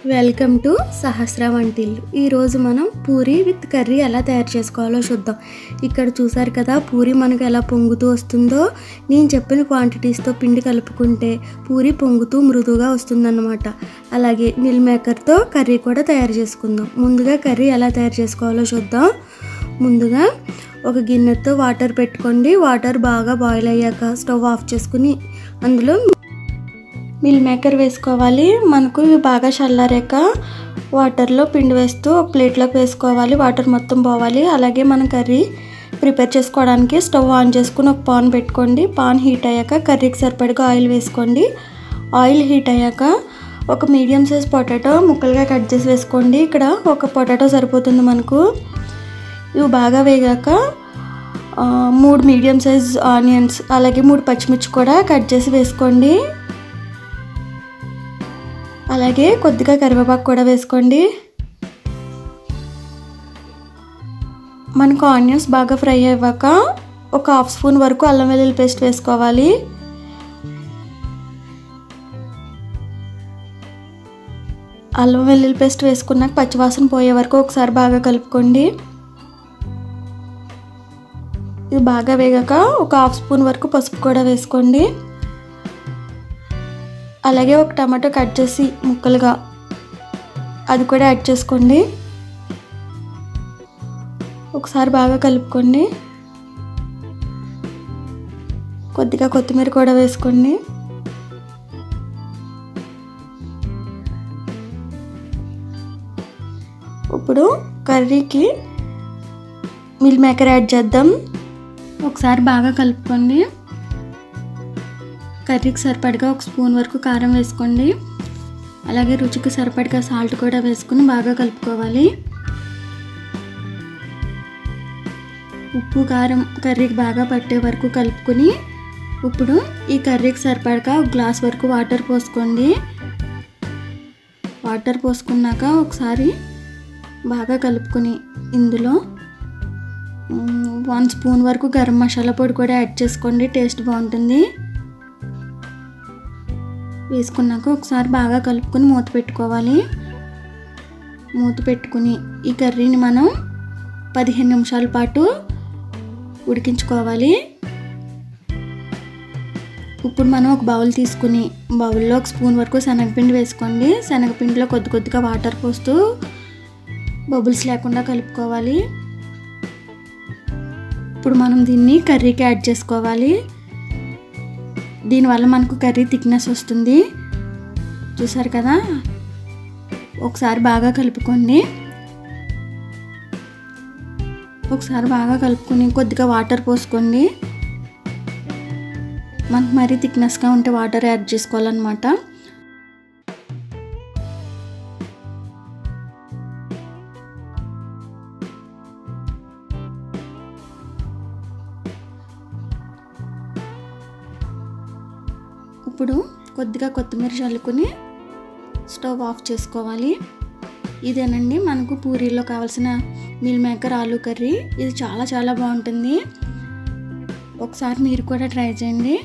welcome to సహస్ర వంటిల్లు ఈరోజు మనం పూరి విత్ కర్రీ ఎలా తయారు చేసుకోవాలో చూద్దాం ఇక్కడ చూసారు కదా పూరి మనకు ఎలా పొంగుతూ వస్తుందో నేను చెప్పిన క్వాంటిటీస్తో పిండి కలుపుకుంటే పూరి పొంగుతూ మృదువుగా వస్తుందన్నమాట అలాగే మిల్ మేకర్తో కర్రీ కూడా తయారు చేసుకుందాం ముందుగా కర్రీ ఎలా తయారు చేసుకోవాలో చూద్దాం ముందుగా ఒక గిన్నెతో వాటర్ పెట్టుకోండి వాటర్ బాగా బాయిల్ అయ్యాక స్టవ్ ఆఫ్ చేసుకుని అందులో మిల్ మేకర్ వేసుకోవాలి మనకు ఇవి బాగా చల్లారాక వాటర్లో పిండి వేస్తూ ఒక ప్లేట్లోకి వేసుకోవాలి వాటర్ మొత్తం పోవాలి అలాగే మన కర్రీ ప్రిపేర్ చేసుకోవడానికి స్టవ్ ఆన్ చేసుకుని ఒక పాన్ పెట్టుకోండి పాన్ హీట్ అయ్యాక కర్రీకి సరిపడగా ఆయిల్ వేసుకోండి ఆయిల్ హీట్ అయ్యాక ఒక మీడియం సైజ్ పొటాటో ముక్కలుగా కట్ చేసి వేసుకోండి ఇక్కడ ఒక పొటాటో సరిపోతుంది మనకు ఇవి బాగా వేగాక ఆ, మూడు మీడియం సైజ్ ఆనియన్స్ అలాగే మూడు పచ్చిమిర్చి కూడా కట్ చేసి వేసుకోండి అలాగే కొద్దిగా కరివేపాకు కూడా వేసుకోండి మనకు ఆనియన్స్ బాగా ఫ్రై అయ్యాక ఒక హాఫ్ స్పూన్ వరకు అల్లం వెల్లుల్లి పేస్ట్ వేసుకోవాలి అల్లం వెల్లుల్లి పేస్ట్ వేసుకున్నాక పచ్చివాసన పోయే వరకు ఒకసారి బాగా కలుపుకోండి ఇది బాగా వేగాక ఒక హాఫ్ స్పూన్ వరకు పసుపు కూడా వేసుకోండి అలాగే ఒక టమాటో కట్ చేసి ముక్కలుగా అది కూడా యాడ్ చేసుకోండి ఒకసారి బాగా కలుపుకోండి కొద్దిగా కొత్తిమీర కూడా వేసుకోండి ఇప్పుడు కర్రీకి మిల్ మేకర్ యాడ్ చేద్దాం ఒకసారి బాగా కలుపుకోండి కర్రీకి సరిపడగా ఒక స్పూన్ వరకు కారం వేసుకోండి అలాగే రుచికి సరిపడగా సాల్ట్ కూడా వేసుకుని బాగా కలుపుకోవాలి ఉప్పు కారం కర్రీకి బాగా పట్టే వరకు కలుపుకొని ఇప్పుడు ఈ కర్రీకి సరిపడగా ఒక గ్లాస్ వరకు వాటర్ పోసుకోండి వాటర్ పోసుకున్నాక ఒకసారి బాగా కలుపుకొని ఇందులో వన్ స్పూన్ వరకు గరం మసాలా పొడి కూడా యాడ్ చేసుకోండి టేస్ట్ బాగుంటుంది వేసుకున్నాక ఒకసారి బాగా కలుపుకొని మూత పెట్టుకోవాలి మూత పెట్టుకుని ఈ కర్రీని మనం పదిహేను నిమిషాల పాటు ఉడికించుకోవాలి ఇప్పుడు మనం ఒక బౌల్ తీసుకుని బౌల్లో ఒక స్పూన్ వరకు శనగపిండి వేసుకోండి శనగపిండిలో కొద్ది కొద్దిగా వాటర్ పోస్తూ బబుల్స్ లేకుండా కలుపుకోవాలి ఇప్పుడు మనం దీన్ని కర్రీకి యాడ్ చేసుకోవాలి దీనివల్ల మనకు కర్రీ థిక్నెస్ వస్తుంది చూసారు కదా ఒకసారి బాగా కలుపుకోండి ఒకసారి బాగా కలుపుకొని కొద్దిగా వాటర్ పోసుకోండి మనకు మరీ థిక్నెస్గా ఉంటే వాటర్ యాడ్ చేసుకోవాలన్నమాట ఇప్పుడు కొద్దిగా కొత్తిమీర చల్లుకొని స్టవ్ ఆఫ్ చేసుకోవాలి ఇదేనండి మనకు పూరీలో కావాల్సిన మిల్ మేకర్ ఆలూ కర్రీ ఇది చాలా చాలా బాగుంటుంది ఒకసారి మీరు కూడా ట్రై చేయండి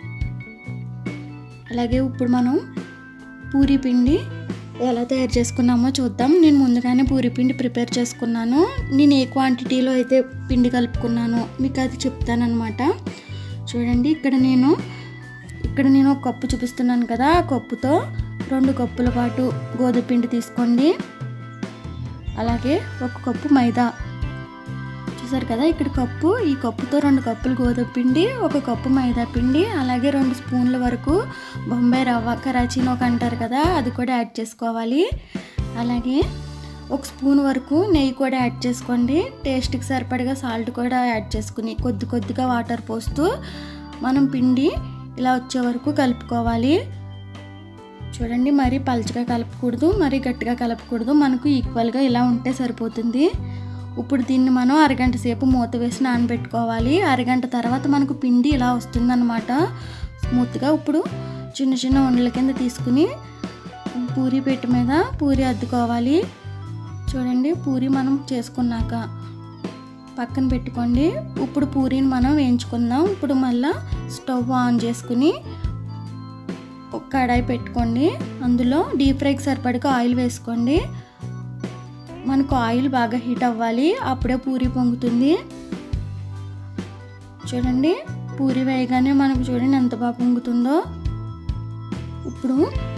అలాగే ఇప్పుడు మనం పూరీ పిండి ఎలా తయారు చేసుకున్నామో చూద్దాం నేను ముందుగానే పూరీ పిండి ప్రిపేర్ చేసుకున్నాను నేను ఏ క్వాంటిటీలో అయితే పిండి కలుపుకున్నానో మీకు అది చెప్తానమాట చూడండి ఇక్కడ నేను ఇక్కడ నేను ఒక కప్పు చూపిస్తున్నాను కదా ఆ కప్పుతో రెండు కప్పుల పాటు గోధుమ పిండి తీసుకోండి అలాగే ఒక కప్పు మైదా చూసారు కదా ఇక్కడ కప్పు ఈ కప్పుతో రెండు కప్పులు గోధుమ పిండి ఒక కప్పు మైదా పిండి అలాగే రెండు స్పూన్ల వరకు బొంబాయి రవ్వ కరాచీనోక్ అంటారు కదా అది కూడా యాడ్ చేసుకోవాలి అలాగే ఒక స్పూన్ వరకు నెయ్యి కూడా యాడ్ చేసుకోండి టేస్ట్కి సరిపడగా సాల్ట్ కూడా యాడ్ చేసుకుని కొద్ది కొద్దిగా వాటర్ పోస్తూ మనం పిండి ఇలా వచ్చే వరకు కలుపుకోవాలి చూడండి మరీ పలుచగా కలపకూడదు మరీ గట్టిగా కలపకూడదు మనకు ఈక్వల్గా ఇలా ఉంటే సరిపోతుంది ఇప్పుడు దీన్ని మనం అరగంట సేపు మూత వేసి నానబెట్టుకోవాలి అరగంట తర్వాత మనకు పిండి ఇలా వస్తుందన్నమాట స్మూత్గా ఇప్పుడు చిన్న చిన్న ఉండల కింద తీసుకుని పూరి పెట్టి మీద పూరి అద్దుకోవాలి చూడండి పూరి మనం చేసుకున్నాక పక్కన పెట్టుకోండి ఇప్పుడు పూరీని మనం వేయించుకుందాం ఇప్పుడు మళ్ళీ స్టవ్ ఆన్ చేసుకుని ఒక కడాయి పెట్టుకోండి అందులో డీప్ ఫ్రైకి సరిపడగా ఆయిల్ వేసుకోండి మనకు ఆయిల్ బాగా హీట్ అవ్వాలి అప్పుడే పూరి పొంగుతుంది చూడండి పూరి వేయగానే మనకు చూడండి ఎంత బాగా పొంగుతుందో ఇప్పుడు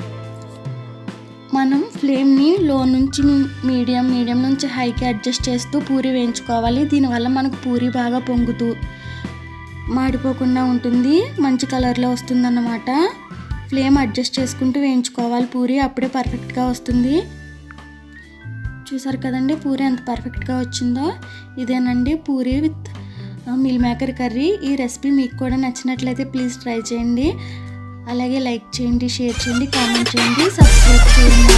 మనం ఫ్లేమ్ని లో నుంచి మీడియం మీడియం నుంచి హైకి అడ్జస్ట్ చేస్తూ పూరి వేయించుకోవాలి దీనివల్ల మనకు పూరి బాగా పొంగుతూ మాడిపోకుండా ఉంటుంది మంచి కలర్లో వస్తుందన్నమాట ఫ్లేమ్ అడ్జస్ట్ చేసుకుంటూ వేయించుకోవాలి పూరి అప్పుడే పర్ఫెక్ట్గా వస్తుంది చూసారు కదండి పూరి ఎంత పర్ఫెక్ట్గా వచ్చిందో ఇదేనండి puri with meal maker curry ఈ రెసిపీ మీకు కూడా నచ్చినట్లయితే ప్లీజ్ ట్రై చేయండి అలాగే లైక్ చేయండి షేర్ చేయండి కామెంట్ చేయండి సబ్స్క్రైబ్ చేయండి